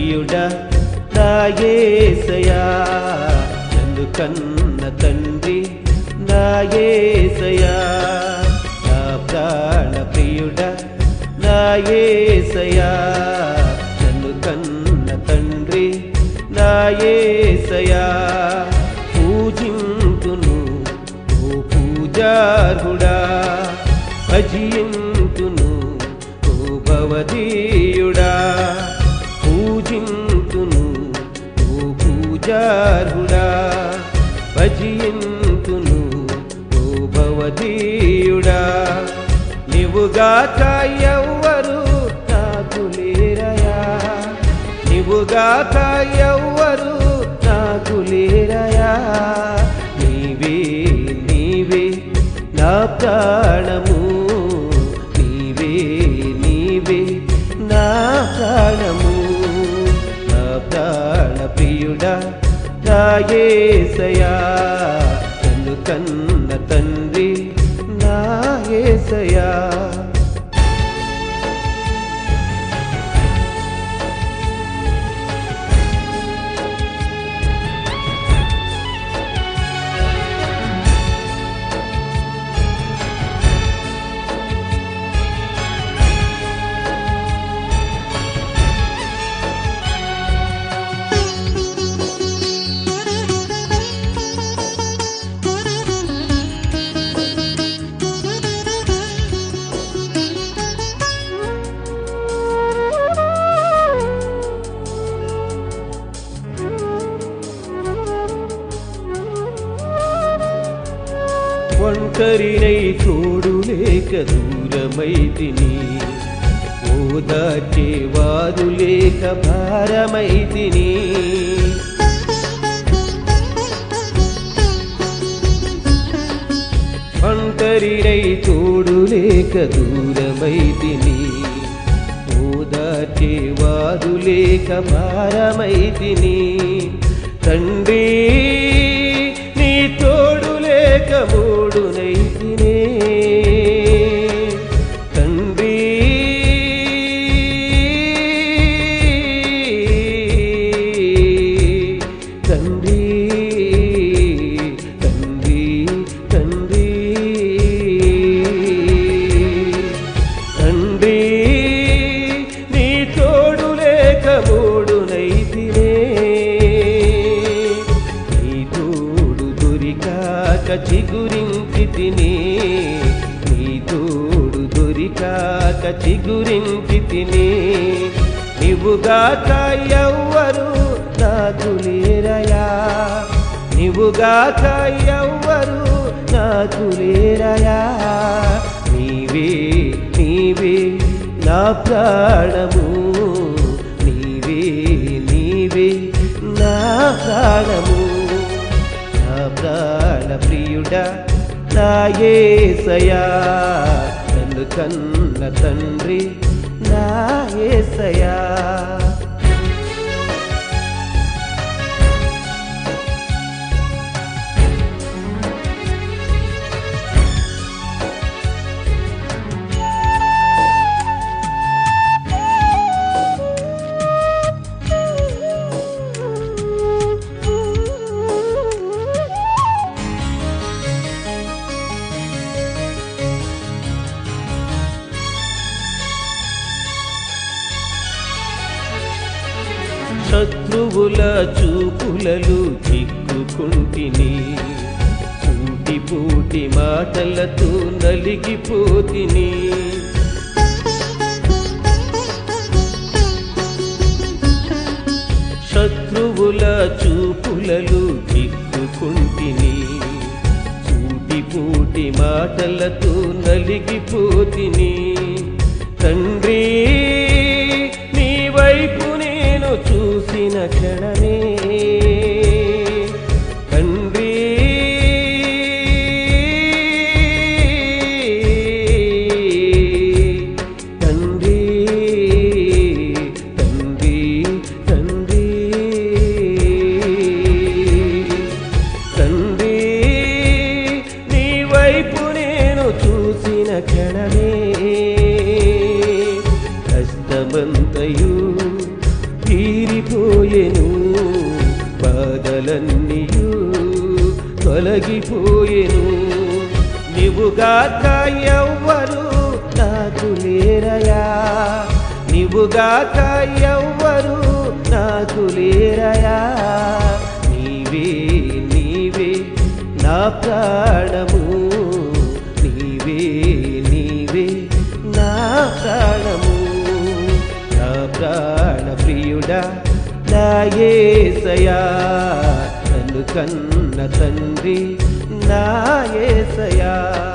ప్రియుడా నా యేసయా నన్ను కన్న తండ్రి నా యేసయా నా ప్రాణ ప్రియుడా నా యేసయా నన్ను కన్న తండ్రి నా యేసయా పూజింతును ఓ పూజార్హుడా భజింతును ఓ భవదీయుడా పూజింతును ఓ పూజార్హుడా భజింతును ఓ భవదీయుడా నీవుగాక ఎవ్వరు నాకు లేరయా నీవుగాక ఎవ్వరు నాకు లేరయా నీవే నీవే నా ప్రాణము నీవే నీవే నా ప్రాణము నా ప్రాణ ప్రియుడా నా యేసయా నన్ను కన్న తండ్రి నా యేసయా ఒంటరినై తోడు లేక దూరమై తిని ఓదార్చే వారు లేక భారమై తిని ఒంటరినై తోడు లేక దూరమై తిని ఓదార్చే వారు లేక భారమై తిని తండ్రి నీ తోడు లేక మూడునై తినే తండ్రి తండ్రి తండ్రి తండ్రి తండ్రి నీ తోడు లేక మూడునై తినే నీ తోడు దొరికాక చిగురించి తిని నీ తోడు దొరికాక చిగురించి తిని నీవుగాక ఎవ్వరు నాకు లేరయా నీవుగాక ఎవ్వరు నాకు లేరయా నీవే నీవే నా ప్రాణము నీవే నీవే నా ప్రాణము నా ప్రాణ ప్రియుడా నా యేసయా నన్ను కన్న తండ్రి నా యేసయా శత్రువుల చూపులలు చిక్కుకుంటిని పూటి పూటి మాటలతో నలిగిపోతిని శత్రువుల చూపులలు చిక్కుకుంటిని పూటి పూటి మాటలతో నలిగిపోతిని తండ్రి నీ వైపు నేను చూసిన క్షణమే తండ్రి తండ్రి తండ్రి తండ్రి తండ్రి నీ వైపు నేను చూసిన క్షణమే కష్టమంతయు తీరిపోయినది తొలగిపోయెను నీవుగాక ఎవ్వరు నాకు లేరయా నీవుగాక ఎవ్వరు నాకు లేరయా నీవే నీవే నా ప్రాణము నీవే నీవే నా ప్రాణము నా ప్రాణ ప్రియుడా నా యేసయా నన్ను కన్న తండ్రి నా యేసయా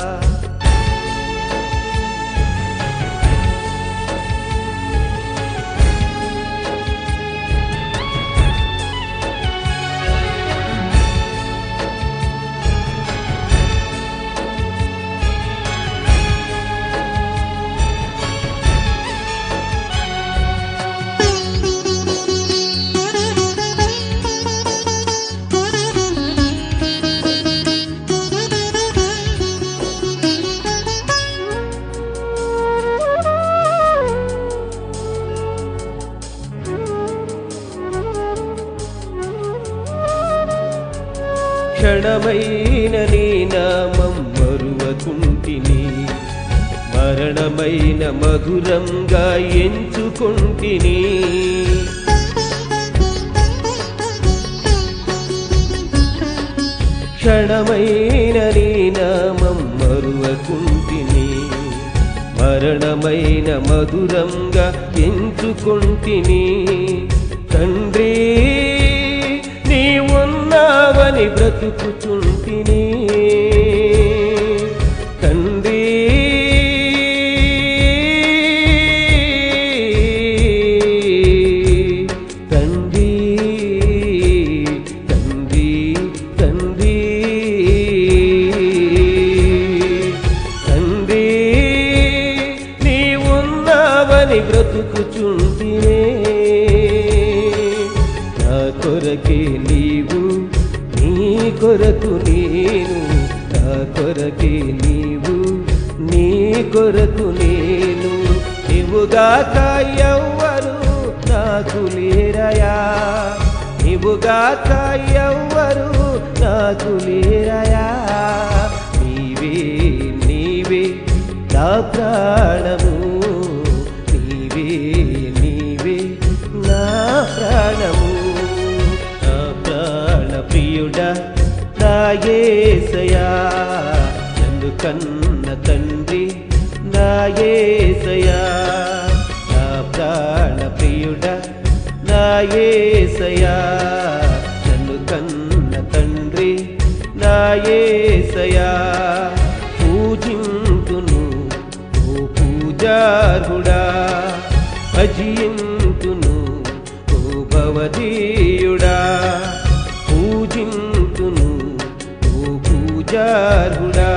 క్షణమైన నీ నామం మరువకుంటిని మరణమైన మధురంగా ఎంచుకుంటిని క్షణమైన నీ నామం మరువకుంటిని మరణమైన మధురంగా ఎంచుకుంటిని తండ్రి నీ ఉన్నావని బ్రతుకుచుంటిని తండ్రి తండ్రి తండ్రి తండ్రి తండ్రి నీ ఉన్నావని బ్రతుకుచుంటినే నా కొరకే నీవు నీ కొరకు నేను నా కొరకే నీవు నీ కొరకు నేను నీవుగాక ఎవ్వరు నాకు లేరయా నీవుగాక ఎవ్వరు నాకు లేరయా నీవే నీవే నా ప్రాణము నీవే నీవే నా ప్రాణము నా ప్రాణ ప్రియుడా నా యేసయా నన్ను కన్న తండ్రి నా యేసయా నా ప్రాణ ప్రియుడా నా యేసయా నన్ను కన్న తండ్రి నా యేసయా పూజింతును ఓ పూజార్హుడా భజింతును ఓ భవదీయుడా పూజింతును ఓ పూజార్హుడా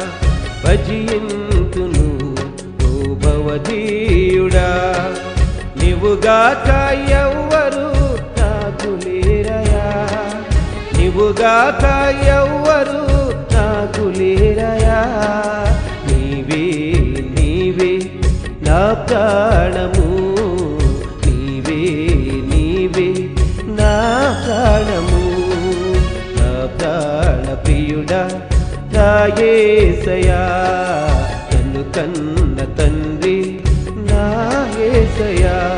భజింతును ఓ భవదీయుడా నీవుగాక ఎవ్వరు నాకు లేరయా నీవుగాక ఎవ్వరు నాకు లేరయా నీవే నీవే నా ప్రాణము నీవే నీవే నా ప్రాణము నా ప్రాణ ప్రియుడా నా యేసయా నన్ను కన్న తండ్రి నా యేసయా